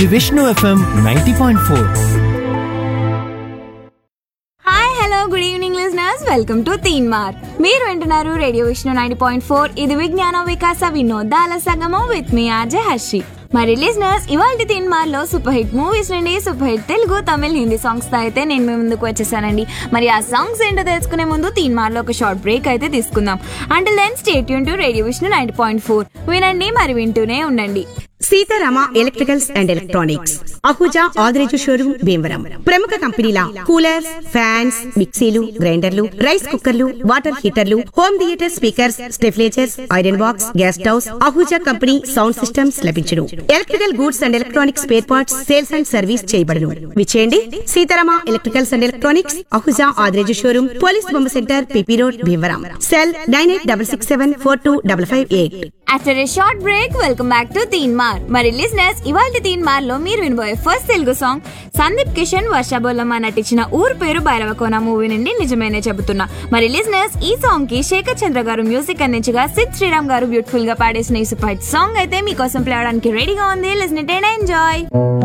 Vishnu FM ninety point four hi hello good evening listeners welcome to Teen Maar మీరు వింటున్నారు radio Vishnu ninety point four ఇది విజ్ఞాన వికాస వినోదాల సంగమం with me RJ Harshi మరి listeners ఇవాళ తీన్ మార్ లో సూపర్ హిట్ మూవీస్ నుండి super hit Telugu Tamil Hindi songs తో అయితే నేను మీ ముందుకు వచ్చేసానండి మరి ఆ సాంగ్స్ ఏంటో తెలుసుకునే ముందు తీన్ మార్ లో ఒక షార్ట్ బ్రేక్ అయితే తీసుకుందాం అంటే దెన్ స్టేట్ యూన్ to radio Vishnu ninety point four వినండి మరి వింటూనే ఉండండి Seetharama electricals and electronics Ahuja Adireju showroom Bhimavaram ప్రముఖ కంపెనీల కూలర్స్ ఫ్యాన్స్ మిక్సీలు గ్రైండర్లు రైస్ కుక్కర్లు వాటర్ హీటర్లు హోమ్ థియేటర్ స్పీకర్స్ స్టెఫ్లేచర్స్ iron box gas stoves Ahuja company sound systems లభించును electrical goods and electronics spare parts sales and service చేయబడును విచేయండి Seetharama electricals and electronics Ahuja Adireju showroom police బొమ్మ centre PP road Bhimavaram cell nine eight double six seven four two double five eight after a short break welcome back to Teen Maar మరి listeners ఇవాళ తీన్ మార్ లో మీరు వినబోయే first Telugu song Sandeep Kishan Varsha Bollamma నటించిన ఊరు పేరు భైరవకోన మూవీ నుండి నిజమేనే చెబుతున్నా మరి లిజనర్స్ ఈ సాంగ్ కి శేఖర్ చంద్ర గారు మ్యూజిక్ అందించగా సిద్ శ్రీరామ్ గారు బ్యూటిఫుల్ గా పాడేసిన ఈ సూపర్ హిట్ సాంగ్ అయితే మీకోసం ప్లే అవడానికి రెడీగా ఉంది లిజన్ ఇట్ అండ్ ఎంజాయ్